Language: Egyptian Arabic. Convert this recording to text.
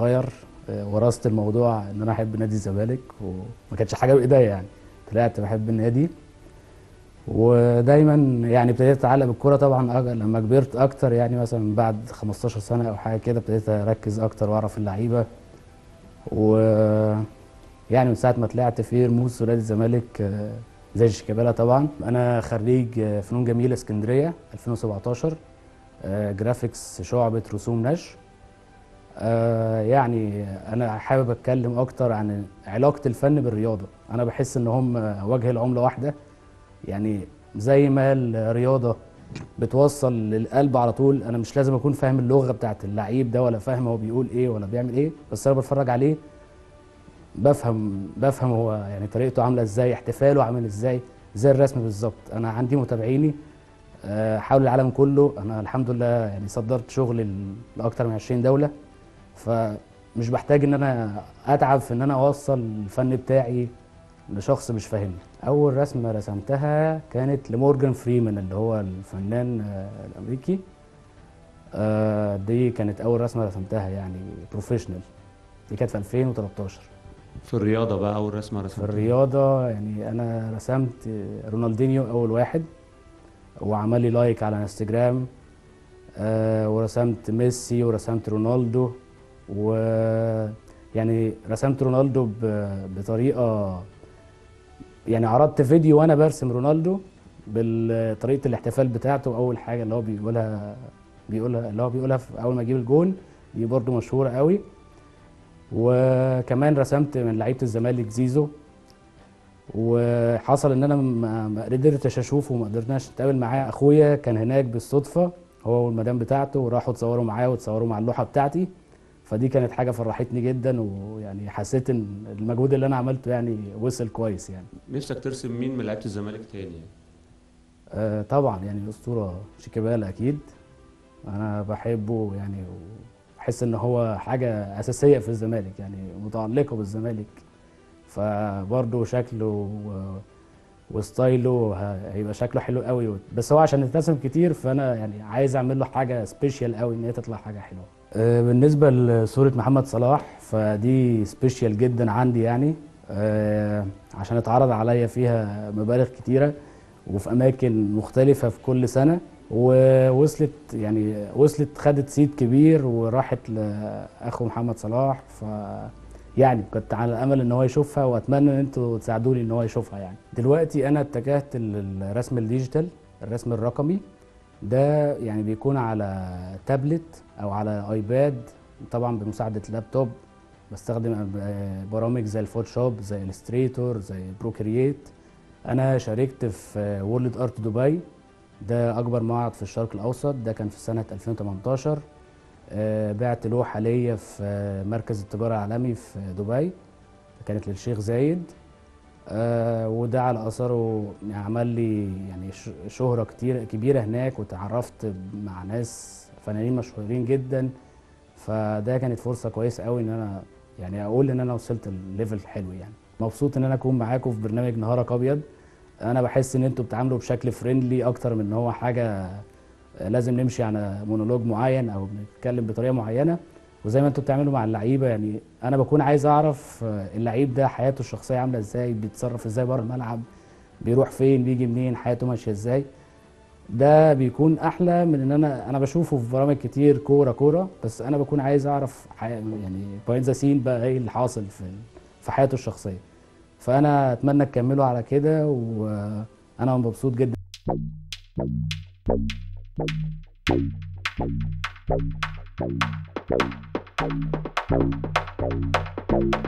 صغير آه، ورثت الموضوع ان انا احب نادي الزمالك وما كانتش حاجه بايديا يعني طلعت بحب النادي ودايما يعني ابتديت اتعلق بالكوره طبعا أج- لما كبرت اكتر يعني مثلا بعد 15 سنه او حاجه كده ابتديت اركز اكتر واعرف اللعيبه و يعني من ساعه ما طلعت في رموز في نادي الزمالك آه، زي شيكابالا طبعا انا خريج آه، فنون جميله اسكندريه 2017 آه، جرافيكس شعبة رسوم نشر آه، يعني أنا حابب أتكلم أكتر عن علاقة الفن بالرياضة أنا بحس إن هم وجه العملة واحدة يعني زي ما الرياضة بتوصل للقلب على طول أنا مش لازم أكون فاهم اللغة بتاعت اللعيب ده ولا فاهم هو بيقول إيه ولا بيعمل إيه بس أنا بتفرج عليه بفهم بفهم هو يعني طريقته عاملة إزاي احتفاله عامل إزاي زي الرسم بالظبط أنا عندي متابعيني آه، حول العالم كله انا الحمد لله يعني صدرت شغل ل- لاكتر من 20 دوله فمش بحتاج ان انا اتعب في ان انا اوصل الفن بتاعي لشخص مش فاهمني اول رسمه رسمتها كانت لمورجان فريمان اللي هو الفنان آه، الامريكي آه، دي كانت اول رسمه رسمتها يعني بروفيشنال دي كانت في 2013 في الرياضة بقى أول رسمة في رسمتها الرياضة يعني أنا رسمت رونالدينيو أول واحد وعمل لي لايك على انستجرام آه ورسمت ميسي ورسمت رونالدو و يعني رسمت رونالدو ب- بطريقة يعني عرضت فيديو وأنا برسم رونالدو بطريقة الاحتفال بتاعته أول حاجة اللي هو بيقولها بيقولها اللي هو بيقولها في أول ما يجيب الجون دي برضو مشهورة قوي وكمان رسمت من لعيبة الزمالك زيزو وحصل ان انا ما ما قدرتش اشوفه وما قدرناش نتقابل معاه اخويا كان هناك بالصدفه هو والمدام بتاعته وراحوا اتصوروا معاه وتصوروا مع اللوحه بتاعتي فدي كانت حاجه فرحتني جدا ويعني حسيت ان المجهود اللي انا عملته يعني وصل كويس يعني نفسك ترسم مين من لعيبة الزمالك تاني آه طبعا يعني الاسطوره شيكابالا اكيد انا بحبه يعني وبحس ان هو حاجه اساسيه في الزمالك يعني متعلقه بالزمالك فبرضه شكله و- وستايله ه- هيبقى شكله حلو قوي بس هو عشان اترسم كتير فانا يعني عايز اعمل له حاجه سبيشال قوي ان هي تطلع حاجه حلوه آه، بالنسبه لصوره محمد صلاح فدي سبيشال جدا عندي يعني آه، عشان اتعرض عليا فيها مبالغ كتيره وفي اماكن مختلفه في كل سنه ووصلت يعني وصلت خدت سيت كبير وراحت لاخو محمد صلاح ف يعني كنت على امل ان هو يشوفها واتمنى ان انتوا تساعدوني ان هو يشوفها يعني دلوقتي انا اتجهت للرسم الديجيتال الرسم الرقمي ده يعني بيكون على تابلت او على ايباد طبعا بمساعده لابتوب بستخدم آه، برامج زي الفوتوشوب زي الستريتور زي بروكرييت انا شاركت في وورلد ارت دبي ده اكبر معرض في الشرق الاوسط ده كان في سنه 2018 آه، بعت لوحه ليا في آه، مركز التجاره العالمي في دبي كانت للشيخ زايد آه، وده على اثره يعني عمل لي يعني ش- شهره كتير كبيره هناك وتعرفت مع ناس فنانين مشهورين جدا فده كانت فرصه كويسه قوي ان انا يعني اقول ان انا وصلت الليفل حلو يعني مبسوط ان انا اكون معاكم في برنامج نهارك ابيض انا بحس ان انتوا بتتعاملوا بشكل فريندلي اكتر من ان هو حاجه لازم نمشي على مونولوج معين او بنتكلم بطريقه معينه وزي ما انتوا بتعملوا مع اللعيبه يعني انا بكون عايز اعرف آه، اللعيب ده حياته الشخصيه عامله ازاي بيتصرف ازاي بره الملعب بيروح فين بيجي منين حياته ماشيه ازاي ده بيكون احلى من ان انا انا بشوفه في برامج كتير كوره كوره بس انا بكون عايز اعرف حي... يعني بوينت ذا سين بقى ايه اللي حاصل في في حياته الشخصيه فانا اتمنى تكملوا على كده وانا مبسوط جدا Thank you.